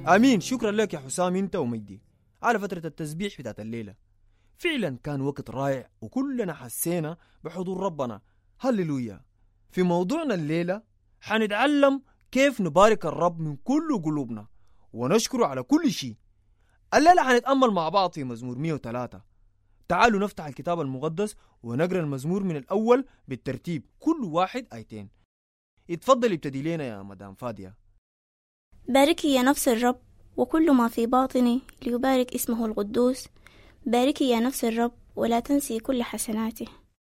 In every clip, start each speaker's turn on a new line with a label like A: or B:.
A: امين شكرا لك يا حسام انت ومجدي على فتره التسبيح بتاعت الليله فعلا كان وقت رائع وكلنا حسينا بحضور ربنا هللويا في موضوعنا الليله حنتعلم كيف نبارك الرب من كل قلوبنا ونشكره على كل شيء الليله حنتامل مع بعض في مزمور 103 تعالوا نفتح الكتاب المقدس ونقرا المزمور من الاول بالترتيب كل واحد ايتين اتفضل ابتدي لنا يا مدام فاديه
B: باركي يا نفس الرب وكل ما في باطني ليبارك اسمه القدوس باركي يا نفس الرب ولا تنسي كل حسناته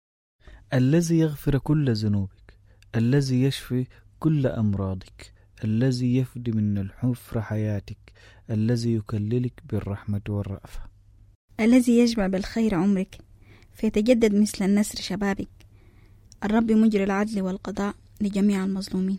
C: الذي يغفر كل ذنوبك الذي يشفي كل أمراضك الذي يفدي من الحفر حياتك الذي يكللك بالرحمة والرأفة
D: الذي يجمع بالخير عمرك فيتجدد مثل النسر شبابك الرب مجري العدل والقضاء لجميع المظلومين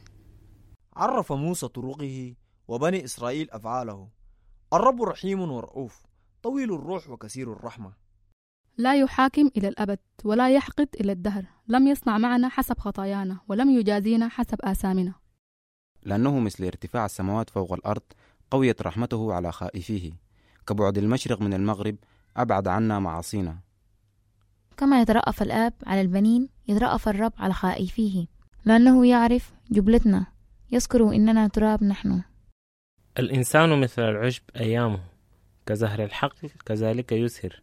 A: عرف موسى طرقه وبني إسرائيل أفعاله الرب رحيم ورؤوف طويل الروح وكثير الرحمة
E: لا يحاكم إلى الأبد ولا يحقد إلى الدهر لم يصنع معنا حسب خطايانا ولم يجازينا حسب آثامنا
F: لأنه مثل ارتفاع السماوات فوق الأرض قويت رحمته على خائفيه كبعد المشرق من المغرب أبعد عنا معاصينا
G: كما يترأف الآب على البنين يترأف الرب على خائفيه لأنه يعرف جبلتنا يذكر إننا تراب نحن
H: الإنسان مثل العشب أيامه كزهر الحقل كذلك يزهر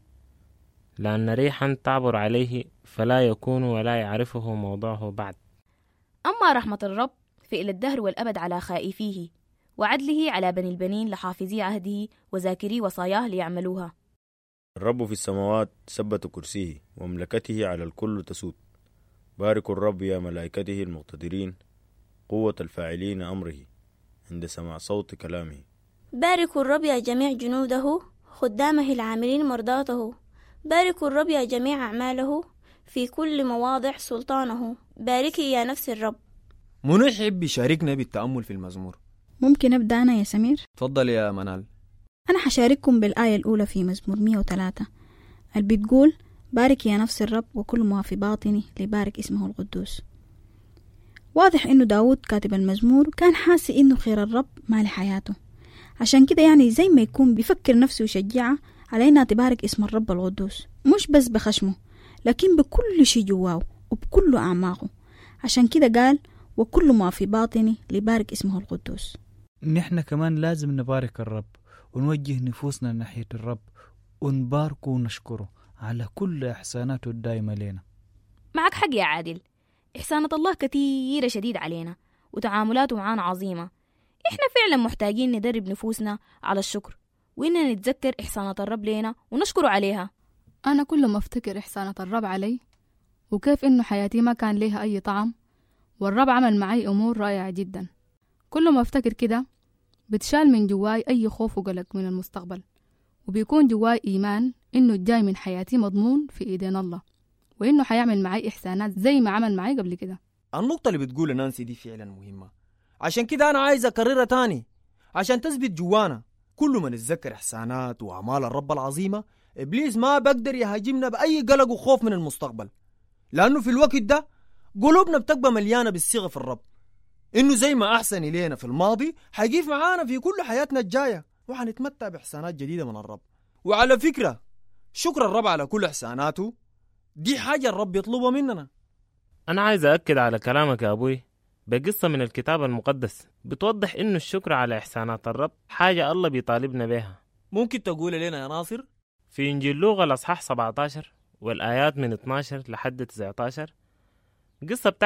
H: لأن ريحا تعبر عليه فلا يكون ولا يعرفه موضعه بعد
I: أما رحمة الرب فإلى الدهر والأبد على خائفيه وعدله على بني البنين لحافظي عهده وذاكري وصاياه ليعملوها
J: الرب في السماوات ثبت كرسيه ومملكته على الكل تسود باركوا الرب يا ملائكته المقتدرين قوة الفاعلين أمره عند سماع صوت كلامه
B: باركوا الرب يا جميع جنوده خدامه العاملين مرضاته باركوا الرب يا جميع أعماله في كل مواضع سلطانه باركي يا نفس الرب
A: منو يحب يشاركنا بالتأمل في المزمور
D: ممكن أبدأ أنا يا سمير؟
A: تفضل يا منال
D: أنا حشارككم بالآية الأولى في مزمور 103 اللي بتقول بارك يا نفس الرب وكل ما في باطني لبارك اسمه القدوس واضح إنه داود كاتب المزمور كان حاسس إنه خير الرب مال حياته عشان كده يعني زي ما يكون بيفكر نفسه ويشجعها على إنها تبارك اسم الرب القدوس مش بس بخشمه لكن بكل شي جواه وبكل أعماقه عشان كده قال وكل ما في باطني لبارك اسمه القدوس
C: نحن كمان لازم نبارك الرب ونوجه نفوسنا ناحية الرب ونباركه ونشكره على كل إحساناته الدائمة لنا
I: معك حق يا عادل إحسانة الله كثيرة شديد علينا وتعاملاته معانا عظيمة إحنا فعلا محتاجين ندرب نفوسنا على الشكر وإننا نتذكر إحسانة الرب لينا ونشكره عليها
E: أنا كل ما أفتكر إحسانة الرب علي وكيف إنه حياتي ما كان ليها أي طعم والرب عمل معي أمور رائعة جدا كل ما أفتكر كده بتشال من جواي أي خوف وقلق من المستقبل وبيكون جواي إيمان إنه الجاي من حياتي مضمون في إيدين الله وإنه حيعمل معي إحسانات زي ما عمل معي قبل كده
A: النقطة اللي بتقول نانسي دي فعلا مهمة عشان كده أنا عايز أكررها تاني عشان تثبت جوانا كل ما نتذكر إحسانات وأعمال الرب العظيمة إبليس ما بقدر يهاجمنا بأي قلق وخوف من المستقبل لأنه في الوقت ده قلوبنا بتبقى مليانة بالثقة في الرب إنه زي ما أحسن إلينا في الماضي حيقيف معانا في كل حياتنا الجاية وحنتمتع بإحسانات جديدة من الرب وعلى فكرة شكر الرب على كل إحساناته دي حاجة الرب يطلبها مننا
H: أنا عايز أأكد على كلامك يا أبوي بقصة من الكتاب المقدس بتوضح إنه الشكر على إحسانات الرب حاجة الله بيطالبنا بيها
A: ممكن تقول لنا يا ناصر
H: في إنجيل لوغا الأصحاح 17 والآيات من 12 لحد 19 قصة بتاع